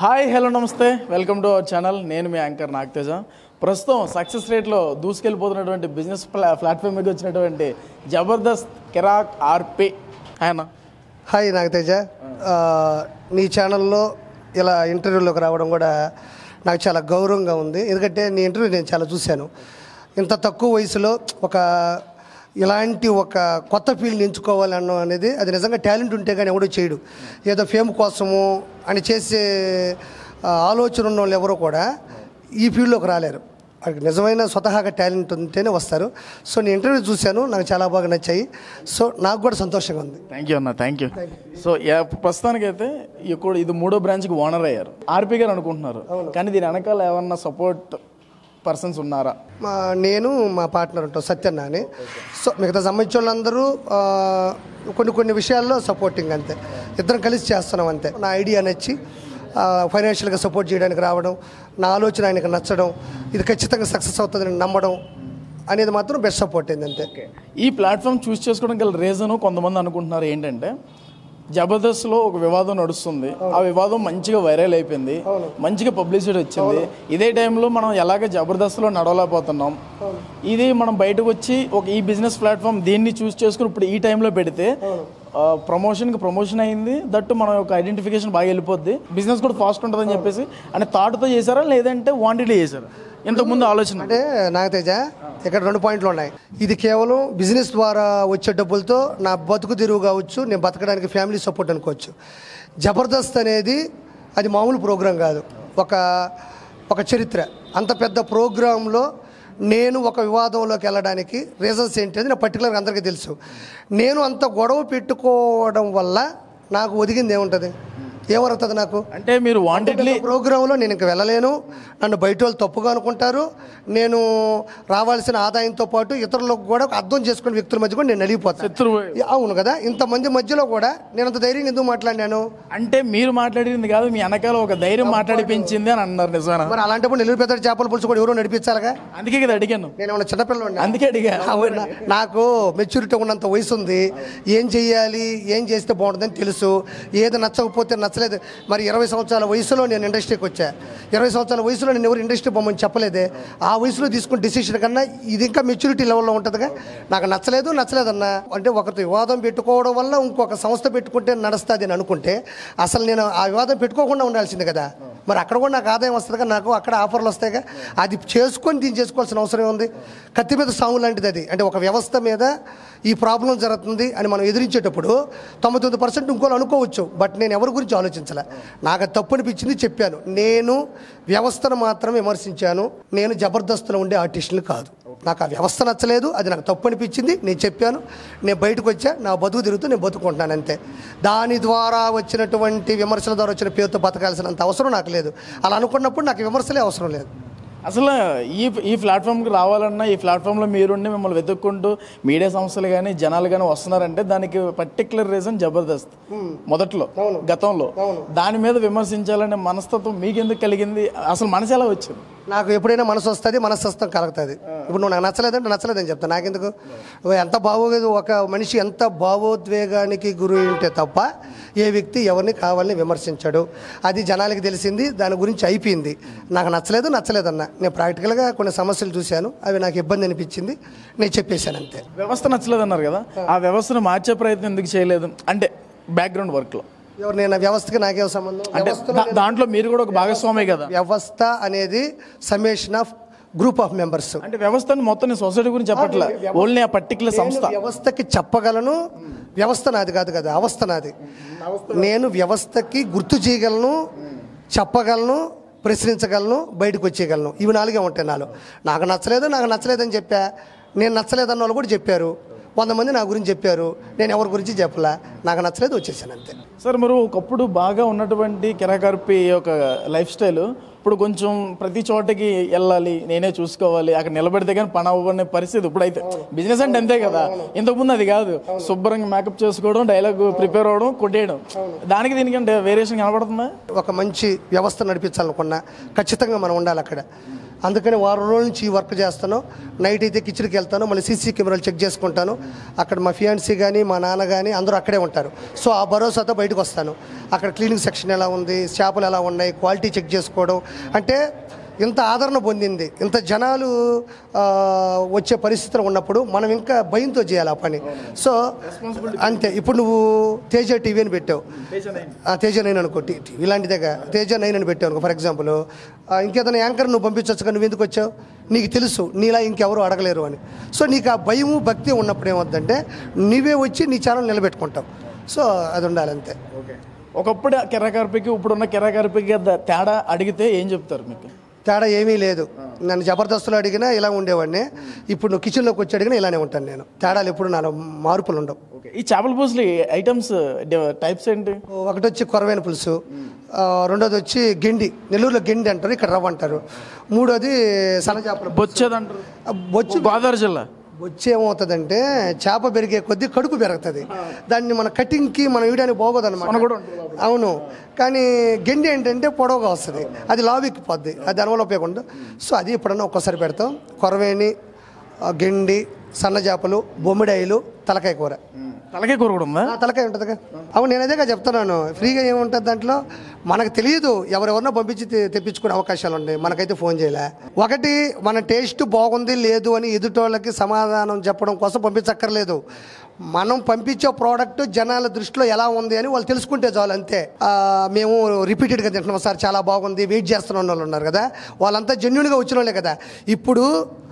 Hi hello నమస్తే welcome to our channel నేను మీ యాంకర్ నాగతేజ ప్రస్తుతం సక్సెస్ రేట్లో దూసుకెళ్ళిపోతున్నటువంటి బిజినెస్ ప్లా ప్లాట్ఫామ్ మీద వచ్చినటువంటి జబర్దస్త్ కిరాక్ ఆర్పి ఆయన హాయ్ నాగతేజ ఆ, నీ ఛానల్లో ఇలా ఇంటర్వ్యూలోకి రావడం కూడా నాకు చాలా గౌరవంగా ఉంది ఎందుకంటే నీ ఇంటర్వ్యూ నేను చాలా చూశాను ఇంత తక్కువ వయసులో ఒక ఇలాంటి ఒక కొత్త ఫీల్డ్ ఎంచుకోవాలి అన్న అనేది అది నిజంగా టాలెంట్ ఉంటే కానీ ఎవడో చేయడు ఏదో ఫేమ్ కోసము అని చేసే ఆ, ఆలోచన ఉన్న వాళ్ళు ఎవరో కూడా ఈ ఫీల్డ్లోకి రాలేరు వాళ్ళకి నిజమైన స్వతహాగా టాలెంట్ ఉంటేనే వస్తారు సో నేను ఇంటర్వ్యూ చూశాను నాకు చాలా బాగా నచ్చాయి సో నాకు కూడా సంతోషంగా ఉంది థ్యాంక్ యూ అన్న థ్యాంక్ యూ సో యా- ప్రస్తుతానికైతే ఇప్పుడు ఇది మూడో బ్రాంచ్కి ఓనర్ అయ్యారు ఆర్పి గారు అనుకుంటున్నారు కానీ దీని వెనకాల ఏమన్నా సపోర్ట్ పర్సన్స్ ఉన్నారా మా నేను మా పార్ట్నర్ ఉంటాం సత్యన్న అని సో మిగతా సంబంధించిన వాళ్ళందరూ ఆ, కొన్ని కొన్ని విషయాల్లో సపోర్టింగ్ అంతే ఇద్దరం కలిసి చేస్తున్నాం అంతే నా ఐడియా నచ్చి ఫైనాన్షియల్గా సపోర్ట్ చేయడానికి రావడం నా ఆలోచన ఆయనకు నచ్చడం ఇది ఖచ్చితంగా సక్సెస్ అవుతుందని నమ్మడం అనేది మాత్రం బెస్ట్ సపోర్ట్ అయింది అంతే ఈ ప్లాట్ఫామ్ చూస్ చేసుకోవడం గల రీజన్ కొంతమంది అనుకుంటున్నారు ఏంటంటే జబర్దస్త్లో ఒక వివాదం నడుస్తుంది ఆ వివాదం మంచిగా వైరల్ అయిపోయింది మంచిగా పబ్లిసిటీ వచ్చింది ఇదే టైంలో మనం ఎలాగ జబర్దస్త్లో నడవలేకపోతున్నాం ఇది మనం బయటకు వచ్చి ఒక ఈ బిజినెస్ ప్లాట్ఫామ్ దీన్ని చూస్ చేసుకుని ఇప్పుడు ఈ టైంలో పెడితే ప్రమోషన్కి ప్రమోషన్ అయింది దట్టు మన యొక్క ఐడెంటిఫికేషన్ బాగా వెళ్ళిపోద్ది బిజినెస్ కూడా ఫాస్ట్ ఉంటుందని చెప్పేసి అంటే థాట్తో చేశారా లేదంటే వాంటెడ్లీ చేశారా ఇంతకుముందు ఆలోచన అంటే నాగతేజ ఇక్కడ రెండు పాయింట్లు ఉన్నాయి ఇది కేవలం బిజినెస్ ద్వారా వచ్చే డబ్బులతో నా బతుకు తెరువు కావచ్చు నేను బతకడానికి ఫ్యామిలీ సపోర్ట్ అనుకోవచ్చు జబర్దస్త్ అనేది అది మామూలు ప్రోగ్రాం కాదు ఒక ఒక చరిత్ర అంత పెద్ద ప్రోగ్రాంలో నేను ఒక వివాదంలోకి వెళ్ళడానికి రీజన్స్ ఏంటి అది నా పర్టికులర్గా అందరికీ తెలుసు నేను అంత గొడవ పెట్టుకోవడం వల్ల నాకు ఒదిగింది ఏముంటుంది ఏమరుగుతుంది నాకు అంటే మీరు వాంటెడ్లీ ప్రోగ్రాంలో నేను ఇంక వెళ్ళలేను నన్ను బయట వాళ్ళు తప్పుగా అనుకుంటారు నేను రావాల్సిన ఆదాయంతో పాటు ఇతరులకు కూడా ఒక అర్థం చేసుకునే వ్యక్తుల మధ్య కూడా నేను నలిగిపోతాను శత్రువు అవును కదా ఇంతమంది మధ్యలో కూడా నేను అంత ధైర్యంగా ఎందుకు మాట్లాడినాను అంటే మీరు మాట్లాడింది కాదు మీ వెనకాల ఒక ధైర్యం మాట్లాడిపించింది అని అన్నారు నిజానా మరి అలాంటప్పుడు నెల్లూరు పెద్ద చేపల పులుసు కూడా ఎవరో నడిపించాలిగా అందుకే కదా అడిగాను నేను ఏమన్నా చిన్నపిల్లలు అందుకే అడిగా నాకు మెచ్యూరిటీ ఉన్నంత వయసు ఉంది ఏం చెయ్యాలి ఏం చేస్తే బాగుంటుందని తెలుసు ఏది నచ్చకపోతే నచ్చలేదు మరి ఇరవై సంవత్సరాల వయసులో నేను ఇండస్ట్రీకి వచ్చా ఇరవై సంవత్సరాల వయసులో నేను ఎవరు ఇండస్ట్రీ పోమని చెప్పలేదే ఆ వయసులో తీసుకున్న డిసిషన్ కన్నా ఇది ఇంకా మెచ్యూరిటీ లెవెల్లో ఉంటుందిగా నాకు నచ్చలేదు నచ్చలేదన్న అంటే ఒకరితో వివాదం పెట్టుకోవడం వల్ల ఇంకొక సంస్థ పెట్టుకుంటే నడుస్తుంది అని అనుకుంటే అసలు నేను ఆ వివాదం పెట్టుకోకుండా ఉండాల్సింది కదా మరి అక్కడ కూడా నాకు ఆదాయం వస్తుందిగా నాకు అక్కడ ఆఫర్లు వస్తాయిగా అది చేసుకొని దీన్ని చేసుకోవాల్సిన అవసరం ఉంది కత్తి మీద సాగు లాంటిది అది అంటే ఒక వ్యవస్థ మీద ఈ ప్రాబ్లం జరుగుతుంది అని మనం ఎదిరించేటప్పుడు తొంభై తొమ్మిది పర్సెంట్ ఇంకోళ్ళు అనుకోవచ్చు బట్ నేను ఎవరి గురించి ఆలోచించలే నాకు అది తప్పు అనిపించింది చెప్పాను నేను వ్యవస్థను మాత్రం విమర్శించాను నేను జబర్దస్తులో ఉండే ఆర్టిస్టులు కాదు నాకు ఆ వ్యవస్థ నచ్చలేదు అది నాకు తప్పు అనిపించింది నేను చెప్పాను నేను బయటకు వచ్చా నా బతుకు తిరుగుతూ నేను బతుకుంటున్నాను అంతే దాని ద్వారా వచ్చినటువంటి విమర్శల ద్వారా వచ్చిన పేరుతో బతకాల్సినంత అవసరం నాకు లేదు అలా అనుకున్నప్పుడు నాకు విమర్శలే అవసరం లేదు అసలు ఈ ఈ ప్లాట్ఫామ్కి రావాలన్నా ఈ ప్లాట్ఫామ్లో మీరుండి మిమ్మల్ని వెతుక్కుంటూ మీడియా సంస్థలు కానీ జనాలు కానీ వస్తున్నారంటే దానికి పర్టికులర్ రీజన్ జబర్దస్త్ మొదట్లో గతంలో దాని మీద విమర్శించాలనే మనస్తత్వం మీకు ఎందుకు కలిగింది అసలు మనసు ఎలా వచ్చింది నాకు ఎప్పుడైనా మనసు వస్తుంది మనస్తత్వం కలుగుతుంది ఇప్పుడు నువ్వు నాకు నచ్చలేదంటే నచ్చలేదని చెప్తాను నాకెందుకు నువ్వు ఎంత బాగోదు ఒక మనిషి ఎంత భావోద్వేగానికి గురి ఉంటే తప్ప ఏ వ్యక్తి ఎవరిని కావాలని విమర్శించాడు అది జనాలకి తెలిసింది దాని గురించి అయిపోయింది నాకు నచ్చలేదు నచ్చలేదన్న నేను ప్రాక్టికల్గా కొన్ని సమస్యలు చూశాను అవి నాకు ఇబ్బంది అనిపించింది నేను చెప్పేశాను అంతే వ్యవస్థ నచ్చలేదు అన్నారు కదా ఆ వ్యవస్థను మార్చే ప్రయత్నం ఎందుకు చేయలేదు అంటే బ్యాక్గ్రౌండ్ వర్క్లో ఎవరు నేను ఆ వ్యవస్థకి నాకేం సంబంధం అంటే వ్యవస్థలో దా- దాంట్లో మీరు కూడా ఒక భాగస్వామే కదా వ్యవస్థ అనేది summation of group of members అంటే వ్యవస్థను మొత్తం నేను సొసైటీ గురించి చెప్పట్లే ఓన్లీ ఆ పర్టికులర్ సంస్థ నేను వ్యవస్థకి చెప్పగలను వ్యవస్థ నాది కాదు కదా అవస్థ నాది నేను వ్యవస్థకి గుర్తు చేయగలను చెప్పగలను ప్రశ్నించగలను బయటకు వచ్చేయగలను ఇవి నాలుగే ఉంటాయి నాలో నాకు నచ్చలేదు నాకు నచ్చలేదని చెప్పా నేను నచ్చలేదన్న వాళ్ళు కూడా చెప్పారు వంద మంది నా గురించి చెప్పారు నేను ఎవరి గురించి చెప్పలా నాకు నచ్చలేదు వచ్చేసాను అంతే సార్ మీరు ఒకప్పుడు బాగా ఉన్నటువంటి కిరాకర్పి యొక్క లైఫ్ స్టైల్ ఇప్పుడు కొంచెం ప్రతి చోటకి వెళ్ళాలి నేనే చూసుకోవాలి అక్కడ నిలబెడితే కానీ పని అవ్వని పరిస్థితి ఇప్పుడైతే బిజినెస్ అంటే అంతే కదా ఇంతకుముందు అది కాదు శుభ్రంగా మేకప్ చేసుకోవడం డైలాగ్ ప్రిపేర్ అవ్వడం కొట్టేయడం దానికి దీనికంటే వేరియేషన్ కనబడుతుందా ఒక మంచి వ్యవస్థ నడిపించాలనుకున్నా ఖచ్చితంగా మనం ఉండాలి అక్కడ అందుకని వారం రోజుల నుంచి ఈ వర్క్ చేస్తాను నైట్ అయితే కిచెన్కి వెళ్తాను మళ్ళీ సీసీ కెమెరాలు చెక్ చేసుకుంటాను అక్కడ మా ఫియాన్సీ కానీ మా నాన్న కానీ అందరూ అక్కడే ఉంటారు సో ఆ భరోసాతో బయటకు వస్తాను అక్కడ క్లీనింగ్ సెక్షన్ ఎలా ఉంది చేపలు ఎలా ఉన్నాయి క్వాలిటీ చెక్ చేసుకోవడం అంటే ఇంత ఆదరణ పొందింది ఇంత జనాలు ఆ, వచ్చే పరిస్థితులు ఉన్నప్పుడు మనం ఇంకా భయంతో చేయాలి ఆ పని సో అంతే ఇప్పుడు నువ్వు తేజ టీవీ అని పెట్టావు ఆ, తేజ నైన్ అనుకో టీ- టీవీ లాంటిదేగా తేజ నైన్ అని పెట్టావు అనుకో ఫర్ ఎగ్జాంపుల్ ఇంకేదైనా యాంకర్ నువ్వు పంపించవచ్చు కానీ నువ్వు ఎందుకు వచ్చావు నీకు తెలుసు నీలా ఇంకెవరు అడగలేరు అని సో నీకు ఆ భయము భక్తి ఉన్నప్పుడు ఏమవుతుందంటే నీవే వచ్చి నీ ఛానల్ నిలబెట్టుకుంటావు సో అది ఉండాలి అంతే ఒకప్పుడు కిరాకార్పికి ఇప్పుడున్న కిరాకార్పికి తేడా అడిగితే ఏం చెప్తారు మీకు తేడా ఏమీ లేదు నన్ను జబర్దస్తులు అడిగినా ఇలా ఉండేవాడిని ఇప్పుడు నువ్వు కిచెన్లోకి వచ్చి అడిగినా ఇలానే ఉంటాను నేను తేడాలు ఎప్పుడు నాలో మార్పులు ఉండవు ఓకే ఈ చేపల పులుసులు ఐటమ్స్ టైప్స్ ఏంటి ఒకటి వచ్చి కొరవైన పులుసు ఆ, రెండోది వచ్చి గెండి నెల్లూరులో గెండి అంటారు ఇక్కడ రవ్వ అంటారు మూడోది సన్నజాపల బొచ్చేది అంటారు బొచ్చు గోదావరి జిల్లా వచ్చి ఏమవుతుందంటే చేప పెరిగే కొద్దీ కడుపు పెరుగుతుంది దాన్ని మన కటింగ్కి మనం వేయడానికి బాగోదు అనమాట అవును కానీ గెండి ఏంటంటే పొడవుగా వస్తుంది అది లావిక్కి పోద్ది అది దానివల్ల ఉపయోగం ఉండదు సో అది ఎప్పుడన్నా ఒక్కసారి పెడతాం కొరవేణి ఆ, గెండి సన్న చేపలు బొమ్మిడాయిలు తలకాయ కూర తలకే కూర కూడా ఉందా ఆ, తలకాయ ఉంటుందిగా అవును నేను అదేగా చెప్తున్నాను ఫ్రీగా ఏముంటుంది దాంట్లో మనకు తెలియదు ఎవరెవరినో పంపించి తె- తెప్పించుకునే అవకాశాలు ఉన్నాయి మనకైతే ఫోన్ చేయలే ఒకటి మన టేస్ట్ బాగుంది లేదు అని ఎదుటోళ్ళకి సమాధానం చెప్పడం కోసం పంపించక్కర్లేదు మనం పంపించే ప్రోడక్ట్ జనాల దృష్టిలో ఎలా ఉంది అని వాళ్ళు తెలుసుకుంటే చాలు అంతే ఆ, మేము రిపీటెడ్గా తింటున్నాం సార్ చాలా బాగుంది వెయిట్ చేస్తున్న వాళ్ళు ఉన్నారు కదా వాళ్ళంతా జెన్యున్గా వచ్చిన వాళ్ళే కదా ఇప్పుడు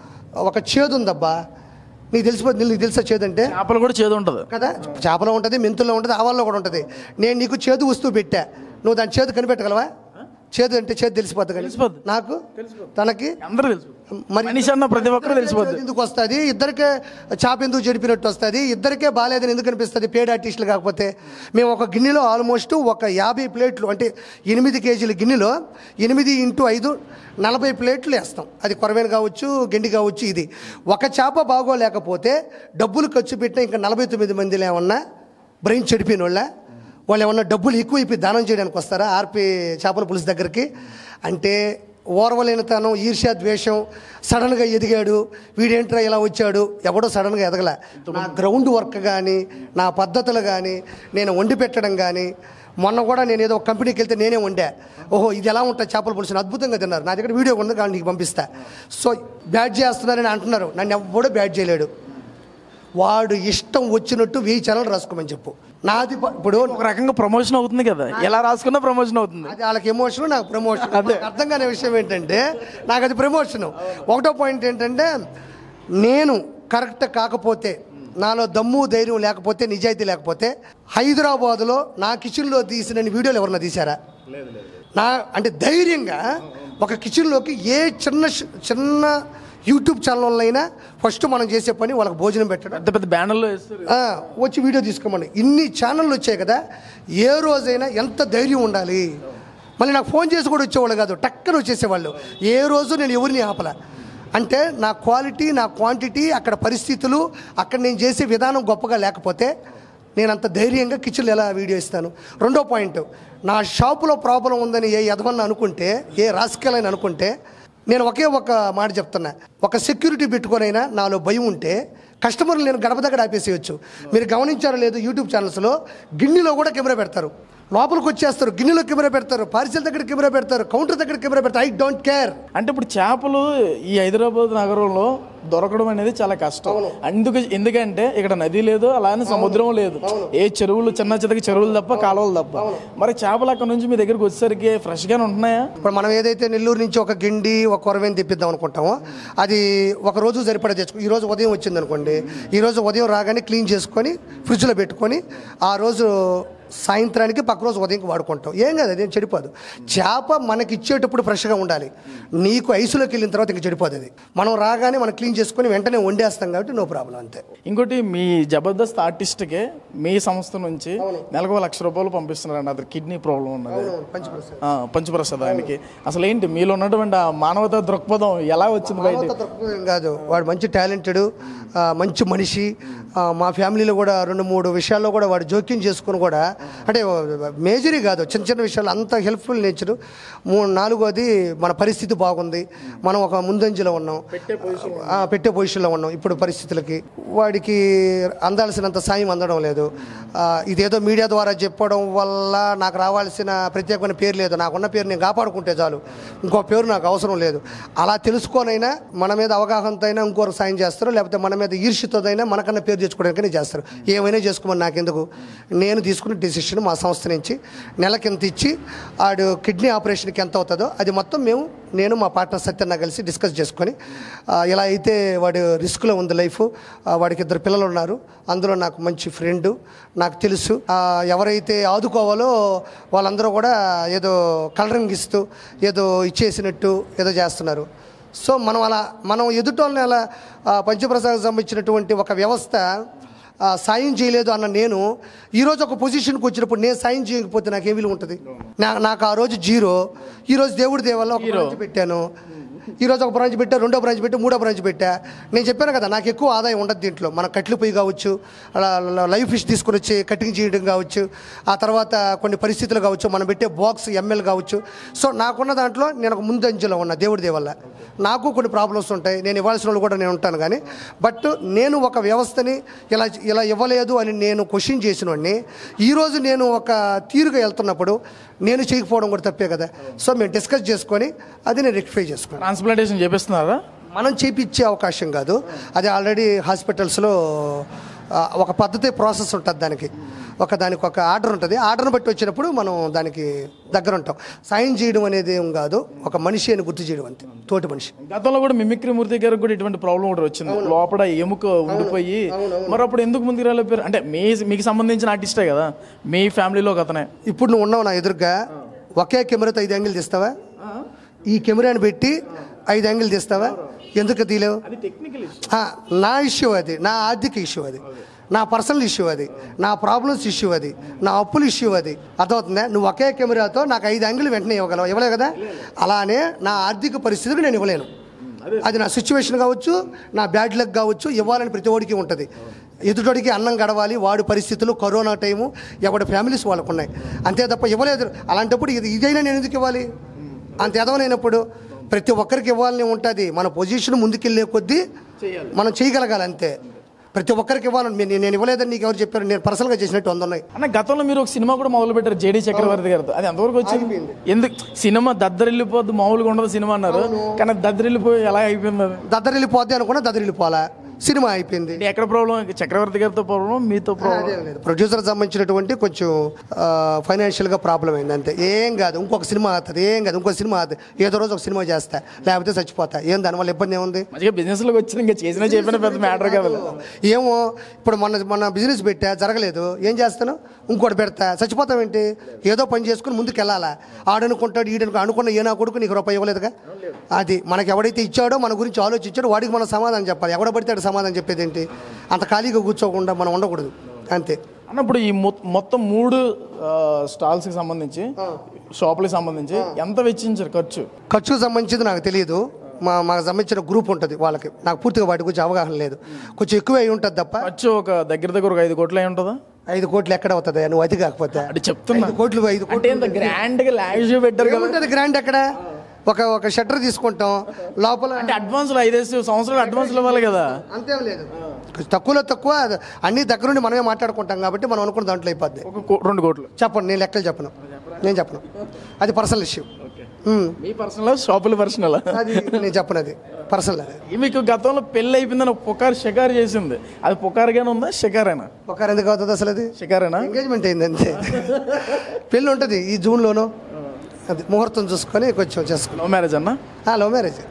ఒక చేదు ఉందబ్బా నీకు తెలిసిపోతుంది నీకు తెలుసా చేదు అంటే చేపలు కూడా చేదు ఉంటుంది కదా చేపలో ఉంటుంది మెంతుల్లో ఉంటుంది ఆవాల్లో కూడా ఉంటుంది నేను నీకు చేదు వస్తువు పెట్టా నువ్వు దాని చేదు కనిపెట్టగలవా చేదు అంటే చేదు తెలిసిపోద్ది కానీ తెలిసిపోద్ది. నాకు తనకి అందరూ తెలుసు మరి మనిషి అన్న ప్రతి ఒక్కరు తెలిసిపోద్ది చేదు ఎందుకు వస్తుంది ఇద్దరికే చాప ఎందుకు చెడిపినట్టు వస్తుంది ఇద్దరికే బాగాలేదని ఎందుకు అనిపిస్తుంది పేడ్ ఆర్టిస్టులు కాకపోతే మేము ఒక గిన్నెలో ఆల్మోస్ట్ ఒక యాభై ప్లేట్లు అంటే ఎనిమిది కేజీల గిన్నెలో ఎనిమిది ఇంటూ ఐదు నలభై ప్లేట్లు వేస్తాం అది కొరవేను కావచ్చు గెండి కావచ్చు ఇది ఒక చేప బాగోలేకపోతే డబ్బులు ఖర్చు పెట్టిన ఇంకా నలభై తొమ్మిది మందిలో ఏమన్నా బ్రెయిన్ చెడిపోయిన వాళ్ళ వాళ్ళు ఏమన్నా డబ్బులు ఎక్కువ అయిపోయి దానం చేయడానికి వస్తారా ఆర్పి చేపల పులుసు దగ్గరికి అంటే ఓర్వలేనితనం ఈర్ష్య ద్వేషం సడన్గా ఎదిగాడు వీడేంట్రా ఇలా వచ్చాడు ఎవడో సడన్గా ఎదగల నా గ్రౌండ్ వర్క్ కానీ నా పద్ధతులు కానీ నేను వండి పెట్టడం కానీ మొన్న కూడా నేను ఏదో ఒక కంపెనీకి వెళ్తే నేనే వండా ఓహో ఇది ఎలా ఉంటుంది చేపల పులుసు అద్భుతంగా తిన్నారు నా దగ్గర వీడియో ఉంది కానీ నీకు పంపిస్తా సో బ్యాట్ చేస్తున్నారని అంటున్నారు నన్ను ఎవడో బ్యాట్ చేయలేడు వాడు ఇష్టం వచ్చినట్టు వెయ్యి ఛానల్ రాసుకోమని చెప్పు నాది ప- ఇప్పుడు ఒక రకంగా ప్రమోషన్ అవుతుంది కదా ఎలా రాసుకున్నా ప్రమోషన్ అవుతుంది అది వాళ్ళకి ఎమోషన్ నాకు ప్రమోషన్ అదే అర్థం కాని విషయం ఏంటంటే నాకు అది ప్రమోషన్ ఒకటో పాయింట్ ఏంటంటే నేను కరెక్ట్ కాకపోతే నాలో దమ్ము ధైర్యం లేకపోతే నిజాయితీ లేకపోతే హైదరాబాదులో నా కిచెన్లో తీసిన వీడియోలు ఎవరన్నా తీశారా నా అంటే ధైర్యంగా ఒక కిచెన్లోకి ఏ చిన్న ష- చిన్న యూట్యూబ్ ఛానల్ అయినా ఫస్ట్ మనం చేసే పని వాళ్ళకి భోజనం పెట్టడం పెద్ద పెద్ద బ్యానర్లో వేస్తారు ఆ, వచ్చి వీడియో తీసుకోమని ఇన్ని ఛానళ్ళు వచ్చాయి కదా ఏ రోజైనా ఎంత ధైర్యం ఉండాలి మళ్ళీ నాకు ఫోన్ చేసి కూడా వచ్చేవాళ్ళు కాదు టక్కన వచ్చేసేవాళ్ళు ఏ రోజు నేను ఎవరిని ఆపల అంటే నా క్వాలిటీ నా క్వాంటిటీ అక్కడ పరిస్థితులు అక్కడ నేను చేసే విధానం గొప్పగా లేకపోతే నేను అంత ధైర్యంగా కిచెన్లో ఎలా వీడియో ఇస్తాను రెండో పాయింట్ నా షాపులో ప్రాబ్లం ఉందని ఏ యదవన్న అనుకుంటే ఏ రాజకీయాలని అనుకుంటే నేను ఒకే ఒక మాట చెప్తున్నా ఒక సెక్యూరిటీ పెట్టుకొనైనా నాలో భయం ఉంటే కస్టమర్లు నేను గడప దగ్గర ఆపేసేయచ్చు మీరు గమనించారో లేదు యూట్యూబ్ ఛానల్స్లో గిన్నెలో కూడా కెమెరా పెడతారు లోపలికి వచ్చేస్తారు గిన్నెలో కెమెరా పెడతారు పార్సిల్ దగ్గర కెమెరా పెడతారు కౌంటర్ దగ్గర కెమెరా పెడతారు ఐ డోంట్ కేర్ అంటే ఇప్పుడు చేపలు ఈ హైదరాబాద్ నగరంలో దొరకడం అనేది చాలా కష్టం అందుకు ఎందుకంటే ఇక్కడ నది లేదు అలానే సముద్రం లేదు ఏ చెరువులు చిన్న చితక చెరువులు తప్ప కాలువలు తప్ప మరి చేపలు అక్కడ నుంచి మీ దగ్గరికి వచ్చేసరికి ఫ్రెష్ గానే ఉంటున్నాయా ఇప్పుడు మనం ఏదైతే నెల్లూరు నుంచి ఒక గిండి ఒక కొరవేని తెప్పిద్దాం అనుకుంటామో అది ఒక రోజు సరిపడా తెచ్చుకో ఈ రోజు ఉదయం వచ్చింది అనుకోండి ఈ రోజు ఉదయం రాగానే క్లీన్ చేసుకొని ఫ్రిడ్జ్లో పెట్టుకొని ఆ రోజు సాయంత్రానికి పక్క రోజు ఉదయంకి వాడుకుంటాం ఏం కాదు అదేం చెడిపోదు చేప మనకి ఇచ్చేటప్పుడు ఫ్రెష్గా ఉండాలి నీకు ఐసులోకి వెళ్ళిన తర్వాత ఇంక చెడిపోదు అది మనం రాగానే మనం క్లీన్ చేసుకొని వెంటనే వండేస్తాం కాబట్టి నో ప్రాబ్లం అంతే ఇంకోటి మీ జబర్దస్త్ ఆర్టిస్ట్కే మీ సంస్థ నుంచి నెలకు ఒక లక్ష రూపాయలు పంపిస్తున్నారండి అతను కిడ్నీ ప్రాబ్లం ఉన్నది పంచప్రసాద్ ఆ, పంచప్రసాద్ ఆయనకి అసలు ఏంటి మీలో ఉన్నటువంటి ఆ మానవతా దృక్పథం ఎలా వచ్చింది బయట మానవత తక్కువ ఏం కాదు వాడు మంచి టాలెంటెడ్ మంచి మనిషి ఆ, మా ఫ్యామిలీలో కూడా రెండు మూడు విషయాల్లో కూడా వాడు జోక్యం చేసుకుని కూడా అంటే మేజరీ కాదు చిన్న చిన్న విషయాలు అంత హెల్ప్ఫుల్ నేచరు మూడు నాలుగోది మన పరిస్థితి బాగుంది మనం ఒక ముందంజలో ఉన్నాం ఆ, పెట్టే పొజిషన్లో ఉన్నాం ఇప్పుడు పరిస్థితులకి వాడికి అందాల్సినంత సాయం అందడం లేదు ఆ, ఇదేదో మీడియా ద్వారా చెప్పడం వల్ల నాకు రావాల్సిన ప్రత్యేకమైన పేరు లేదు నాకున్న పేరు నేను కాపాడుకుంటే చాలు ఇంకో పేరు నాకు అవసరం లేదు అలా తెలుసుకోనైనా మన మీద అవగాహనతో అయినా ఇంకోరు సాయం చేస్తారు లేకపోతే మన మీద ఈర్ష్యతోదైనా మనకన్నా పేరు తెచ్చుకోవడానికైనా చేస్తారు ఏమైనా చేసుకోమని నాకెందుకు నేను తీసుకున్న డెసిషన్ మా సంస్థ నుంచి నెలకి ఎంత ఇచ్చి ఆడు కిడ్నీ ఆపరేషన్కి ఎంత అవుతుందో అది మొత్తం మేము నేను మా పార్ట్నర్ సత్యన్న కలిసి డిస్కస్ చేసుకొని ఆ, ఇలా అయితే వాడు రిస్క్లో ఉంది లైఫ్ ఆ, వాడికి ఇద్దరు పిల్లలు ఉన్నారు అందులో నాకు మంచి ఫ్రెండ్ నాకు తెలుసు ఆ, ఎవరైతే ఆదుకోవాలో వాళ్ళందరూ కూడా ఏదో కలరింగ్ ఇస్తూ ఏదో ఇచ్చేసినట్టు ఏదో చేస్తున్నారు సో మనం అలా మనం ఎదుటోళ్ళని అలా ఆ, పంచప్రసాదకు సంబంధించినటువంటి ఒక వ్యవస్థ ఆ, సాయం చేయలేదు అన్న నేను ఈరోజు ఒక పొజిషన్కి వచ్చినప్పుడు నేను సాయం చేయకపోతే నాకేం విలువ ఉంటుంది నా నాకు ఆ రోజు జీరో ఈరోజు దేవుడి దేవల్ల ఒక బ్రాంచ్ పెట్టాను ఈరోజు ఒక బ్రాంచ్ పెట్టా రెండో బ్రాంచ్ పెట్టా మూడో బ్రాంచ్ పెట్టా నేను చెప్పాను కదా నాకు ఎక్కువ ఆదాయం ఉండదు దీంట్లో మన కట్లు పొయ్యి కావచ్చు అలా లైవ్ ఫిష్ తీసుకుని వచ్చి కటింగ్ చేయడం కావచ్చు ఆ తర్వాత కొన్ని పరిస్థితులు కావచ్చు మనం పెట్టే బాక్స్ ఎంఎల్ కావచ్చు సో నాకున్న దాంట్లో నేను ఒక ముందంజలో ఉన్నా దేవుడి దేవల్ల నాకు కొన్ని ప్రాబ్లమ్స్ ఉంటాయి నేను ఇవ్వాల్సిన వాళ్ళు కూడా నేను ఉంటాను కానీ బట్ నేను ఒక వ్యవస్థని ఇలా ఇలా ఇవ్వలేదు అని నేను క్వశ్చన్ చేసిన వాడిని ఈరోజు నేను ఒక తీరుగా వెళ్తున్నప్పుడు నేను చేయకపోవడం కూడా తప్పే కదా సో మేము డిస్కస్ చేసుకొని అది నేను రెక్టిఫై చేసుకున్నాను ట్రాన్స్ప్లాంటేషన్ చేపిస్తున్నారా మనం చేపించే అవకాశం కాదు అది ఆల్రెడీ హాస్పిటల్స్లో ఆ, ఒక పద్ధతి ప్రాసెస్ ఉంటుంది దానికి ఒక దానికి ఒక ఆర్డర్ ఉంటుంది ఆర్డర్ని బట్టి వచ్చినప్పుడు మనం దానికి దగ్గర ఉంటాం సాయం చేయడం అనేది ఏం కాదు ఒక మనిషి అని గుర్తు చేయడం అంతే తోటి మనిషి గతంలో కూడా మిమిక్రీ మూర్తి గారికి కూడా ఇటువంటి ప్రాబ్లం కూడా వచ్చింది లోపల ఎముక ఉండిపోయి మరి అప్పుడు ఎందుకు ముందుకు రాలేపారు అంటే మీ మీకు సంబంధించిన ఆర్టిస్టే కదా మీ ఫ్యామిలీలో ఒక అతనే ఇప్పుడు నువ్వు ఉన్నావు నా ఎదురుగా ఒకే కెమెరాతో ఐదు యాంగిల్ తీస్తావా ఈ కెమెరాని పెట్టి ఐదు యాంగిల్ తీస్తావా ఎందుకు తీలేవు అది టెక్నికల్ ఆ, నా ఇష్యూ అది నా ఆర్థిక ఇష్యూ అది నా పర్సనల్ ఇష్యూ అది నా ప్రాబ్లమ్స్ ఇష్యూ అది నా అప్పుల ఇష్యూ అది అర్థమవుతుందా నువ్వు ఒకే కెమెరాతో నాకు ఐదు అంగులు వెంటనే ఇవ్వగలవు ఇవ్వలేవు కదా అలానే నా ఆర్థిక పరిస్థితికి నేను ఇవ్వలేను అది నా సిచ్యువేషన్ కావచ్చు నా బ్యాడ్ లక్ కావచ్చు ఇవ్వాలని ప్రతి ఒడికి ఉంటుంది ఎదుటోడికి అన్నం గడవాలి వాడి పరిస్థితులు కరోనా టైము ఎవడి ఫ్యామిలీస్ వాళ్ళకు ఉన్నాయి అంతే తప్ప ఇవ్వలేదు అలాంటప్పుడు ఇది ఇదైనా నేను ఎందుకు ఇవ్వాలి అంత ఎదవనైనప్పుడు ప్రతి ఒక్కరికి ఇవ్వాలని ఉంటుంది మన పొజిషన్ ముందుకెళ్ళే కొద్దీ మనం చేయగలగాలి అంతే ప్రతి ఒక్కరికి ఇవ్వాలని నేను- నేను ఇవ్వలేదని నీకు ఎవరు చెప్పారు నేను పర్సనల్గా చేసినట్టు వంద ఉన్నాయి అన్న గతంలో మీరు ఒక సినిమా కూడా మొదలు పెట్టారు జేడీ చక్రవర్తి గారితో అది ఎంతవరకు వచ్చింది ఎందుకు సినిమా దద్దరిల్లిపోద్దు మామూలుగా ఉండదు సినిమా అన్నారు కానీ అది దద్దరిల్లిపోయి ఎలా అయిపోయింది అది దద్దరిల్లిపోద్ది అనుకున్నా దద్దరిల్లిపోవాలా సినిమా అయిపోయింది అంటే ఎక్కడ ప్రాబ్లం చక్రవర్తి గారితో ప్రాబ్లం మీతో ప్రాబ్లం ప్రొడ్యూసర్ సంబంధించినటువంటి కొంచెం ఫైనాన్షియల్గా ప్రాబ్లం అయింది అంతే ఏం కాదు ఇంకొక సినిమా అవుతుంది ఏం కాదు ఇంకో సినిమా అవుతుంది ఏదో రోజు ఒక సినిమా చేస్తా లేకపోతే చచ్చిపోతా ఏం దానివల్ల ఇబ్బంది ఏముంది మంచిగా బిజినెస్ లోకి వచ్చింది ఇంకా చేసినా చెప్పిన పెద్ద మ్యాటర్ కదా ఏమో ఇప్పుడు మొన్న మొన్న బిజినెస్ పెట్టా జరగలేదు ఏం చేస్తాను ఇంకోటి పెడతా చచ్చిపోతావేంటి ఏదో పని చేసుకుని ముందుకు వెళ్ళాలా ఆడనుకుంటాడు ఈడనుకో అనుకున్న ఏ నా కొడుకు నీకు రూపాయి ఇవ్వలేదుగా అది మనకి ఎవడైతే ఇచ్చాడో మన గురించి ఆలోచించాడో వాడికి మనం సమాధానం చెప్పాలి ఎవడ పడితే ఆడు సమాధానం చెప్పేది ఏంటి అంత ఖాళీగా కూర్చోకుండా మనం ఉండకూడదు అంతే అన్నప్పుడు ఈ మొ- మొత్తం మూడు స్టాల్స్ కి సంబంధించి షాపులకు సంబంధించి ఎంత వెచ్చించారు ఖర్చు ఖర్చుకు సంబంధించింది నాకు తెలియదు మా మాకు సంబంధించిన గ్రూప్ ఉంటుంది వాళ్ళకి నాకు పూర్తిగా వాటి గురించి అవగాహన లేదు కొంచెం ఎక్కువ అయి ఉంటుంది తప్ప ఖర్చు ఒక దగ్గర దగ్గర ఒక ఐదు కోట్లు అయి ఉంటుందా ఐదు కోట్లు ఎక్కడ అవుతుంది నువ్వు అది కాకపోతే అంటే చెప్తున్నా ఐదు కోట్లు ఐదు కోట్లు అంటే ఇంత గ్రాండ్ గా లావిష్ పెట్టారు కదా ఏముంటుంది గ్రాండ్ ఎక్కడ ఒక ఒక షట్టర్ తీసుకుంటాం లోపల అంటే అడ్వాన్స్ లో ఐదేసి సంవత్సరాలు అడ్వాన్స్ ఇవ్వాలి కదా అంతేం లేదు కొంచెం తక్కువలో తక్కువ అన్ని దగ్గర నుండి మనమే మాట్లాడుకుంటాం కాబట్టి మనం అనుకున్న దాంట్లో అయిపోద్ది ఒక కో- రెండు కోట్లు చెప్పండి నేను లెక్కలు చెప్పను నేను చెప్పను అది పర్సనల్ ఇష్యూ మీ పర్సనల్ షాపుల పర్సనల్ అది నేను చెప్పను అది పర్సనల్ అది మీకు గతంలో పెళ్లి అయిపోయిందని ఒక పుకారు షికారు చేసింది అది పుకారుగానే ఉందా షికారేనా ఒకరు ఎందుకు అవుతుంది అసలు అది షికారేనా ఎంగేజ్మెంట్ అయింది అంతే పెళ్ళి ఉంటుంది ఈ జూన్లోను అది ముహూర్తం చూసుకొని కొంచెం చేసుకున్నాం లవ్ మ్యారేజ్ అన్న లవ్ మ్యారేజ్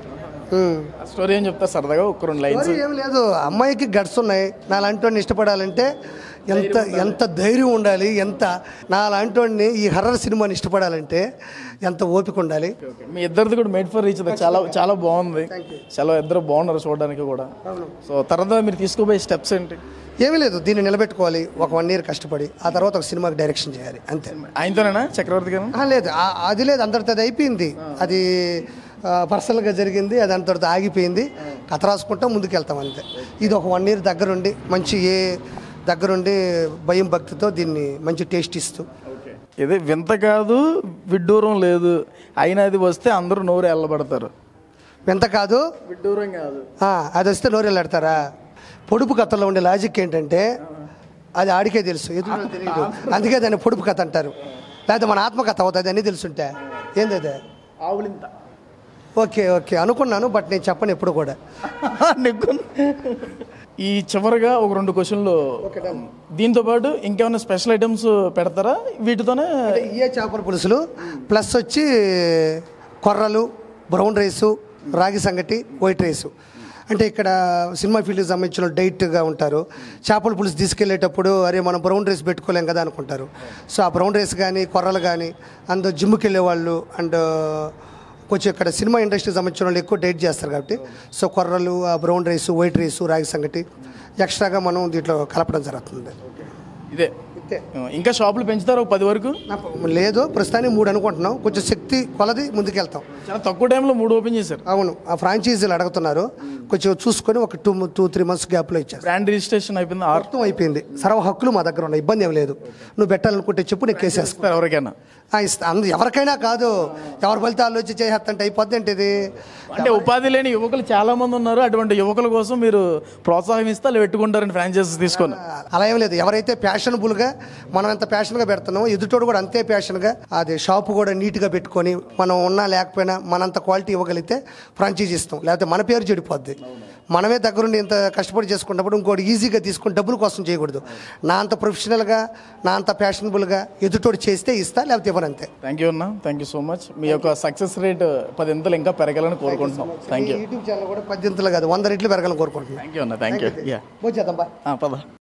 ఆ స్టోరీ ఏం చెప్తా సరదాగా ఒక రెండు లైన్స్ ఏం లేదు అమ్మాయికి గట్స్ ఉన్నాయి నా లాంటి ఇష్టపడాలంటే ఎంత ఎంత ధైర్యం ఉండాలి ఎంత నా లాంటి ఈ హర్రర్ సినిమాని ఇష్టపడాలంటే ఎంత ఓపిక ఉండాలి మీ ఇద్దరిది కూడా మేడ్ ఫర్ రీచ్ చాలా చాలా బాగుంది చాలా ఇద్దరు బాగున్నారు చూడడానికి కూడా సో తర్వాత మీరు తీసుకోబోయే స్టెప్స్ ఏంటి ఏమీ లేదు దీన్ని నిలబెట్టుకోవాలి ఒక వన్ ఇయర్ కష్టపడి ఆ తర్వాత ఒక సినిమాకి డైరెక్షన్ చేయాలి అంతే ఆయనతోనేనా చక్రవర్తి గారు ఆ, లేదు ఆ- అది లేదు అందరితో అది అయిపోయింది అది ఆ, పర్సనల్గా జరిగింది అది అంతటితో ఆగిపోయింది కథ రాసుకుంటాం ముందుకు వెళ్తాం అంతే ఇది ఒక వన్ ఇయర్ దగ్గరుండి మంచి ఏ దగ్గరుండి భయం భక్తితో దీన్ని మంచి టేస్ట్ ఇస్తూ ఇది వింత కాదు విడ్డూరం లేదు అయినా అది వస్తే అందరూ నోరు వెళ్ళబడతారు ఎంత కాదు విడ్డూరం కాదు ఆ, అది వస్తే నోరు వెళ్ళాడతారా పొడుపు కథలో ఉండే లాజిక్ ఏంటంటే అది ఆడికే తెలుసు ఎదురు తెలియదు అందుకే దాన్ని పొడుపు కథ అంటారు లేకపోతే మన ఆత్మకథ అవుతుంది అన్నీ తెలుసుంటే ఏంది అదే ఆవులింత ఓకే ఓకే అనుకున్నాను బట్ నేను చెప్పను ఎప్పుడు కూడా నెగ్గు ఈ చివరిగా ఒక రెండు క్వశ్చన్లు దీంతో పాటు ఇంకేమైనా స్పెషల్ ఐటమ్స్ పెడతారా వీటితోనే అంటే ఇయే చేపల పులుసులు ప్లస్ వచ్చి కొర్రలు బ్రౌన్ రైసు రాగి సంగటి వైట్ రైసు అంటే ఇక్కడ సినిమా ఫీల్డ్కి సంబంధించిన వాళ్ళు డైట్గా ఉంటారు చేపల పులుసు తీసుకెళ్లేటప్పుడు అరే మనం బ్రౌన్ రైస్ పెట్టుకోలేం కదా అనుకుంటారు సో ఆ బ్రౌన్ రైస్ కానీ కొర్రలు కానీ అండ్ జిమ్కి వెళ్ళే వాళ్ళు అండ్ కొంచెం ఇక్కడ సినిమా ఇండస్ట్రీకి సంబంధించిన వాళ్ళు ఎక్కువ డైట్ చేస్తారు కాబట్టి సో కొర్రలు ఆ బ్రౌన్ రైసు వైట్ రైసు రాగి సంగటి ఎక్స్ట్రాగా మనం దీంట్లో కలపడం జరుగుతుంది ఇదే ఇంతే ఇంకా షాపులు పెంచుతారు ఒక పది వరకు నాకు లేదు ప్రస్తుతానికి మూడు అనుకుంటున్నాం కొంచెం శక్తి కొలది ముందుకెళ్తాం చాలా తక్కువ టైంలో మూడు ఓపెన్ చేశారు అవును ఆ ఫ్రాంచైజీలు అడుగుతున్నారు కొంచెం చూసుకొని ఒక టూ టూ త్రీ మంత్స్ గ్యాప్లో ఇచ్చేస్తాం బ్రాండ్ రిజిస్ట్రేషన్ అయిపోయింది ఆరు మొత్తం అయిపోయింది సర్వ హక్కులు మా దగ్గర ఉన్నాయి ఇబ్బంది ఏం లేదు నువ్వు పెట్టాలనుకుంటే చెప్పు నేను కేసేస్తాను ఇస్తారు ఎవరికైనా ఆ, ఇస్తా అందు ఎవరికైనా కాదు ఎవరి ఫలితాలు వచ్చి చేసేస్తంటే అయిపోద్ది అంటే ఇది అంటే ఉపాధి లేని యువకులు చాలా మంది ఉన్నారు అటువంటి యువకుల కోసం మీరు ప్రోత్సాహం ఇస్తే వాళ్ళు పెట్టుకుంటారని ఫ్రాంచైజీస్ తీసుకొని అలా ఏం లేదు ఎవరైతే ప్యాషనబుల్గా మనం ఎంత ప్యాషన్గా పెడుతున్నామో ఎదుటోడు కూడా అంతే ప్యాషన్గా అది షాపు కూడా నీట్గా పెట్టుకొని మనం ఉన్నా లేకపోయినా మనంత క్వాలిటీ ఇవ్వగలిగితే ఫ్రాంచైజీ ఇస్తాం లేకపోతే మన పేరు చెడిపోద్ది మనమే దగ్గరుండి ఇంత కష్టపడి చేసుకున్నప్పుడు ఇంకోటి ఈజీగా తీసుకుని డబ్బుల కోసం చేయకూడదు నా అంత ప్రొఫెషనల్గా నా అంత ప్యాషనబుల్గా ఎదుటోడు చేస్తే ఇస్తా లేకపోతే ఇవ్వనంతే థ్యాంక్ యూ అన్న థ్యాంక్ యూ సో మచ్ మీ యొక్క సక్సెస్ రేట్ పదింతలు ఇంకా పెరగాలని కోరుకుంటున్నాం థ్యాంక్ యూ యూట్యూబ్ ఛానల్ కూడా పద్దెనిమిదిలో కాదు వంద రెట్లు పెరగాలని కోరుకుంటున్నాను థ్యాంక్ యూ అన్న థ్యాంక్ యూ యా వచ్చేద్దాం బాయ్ పద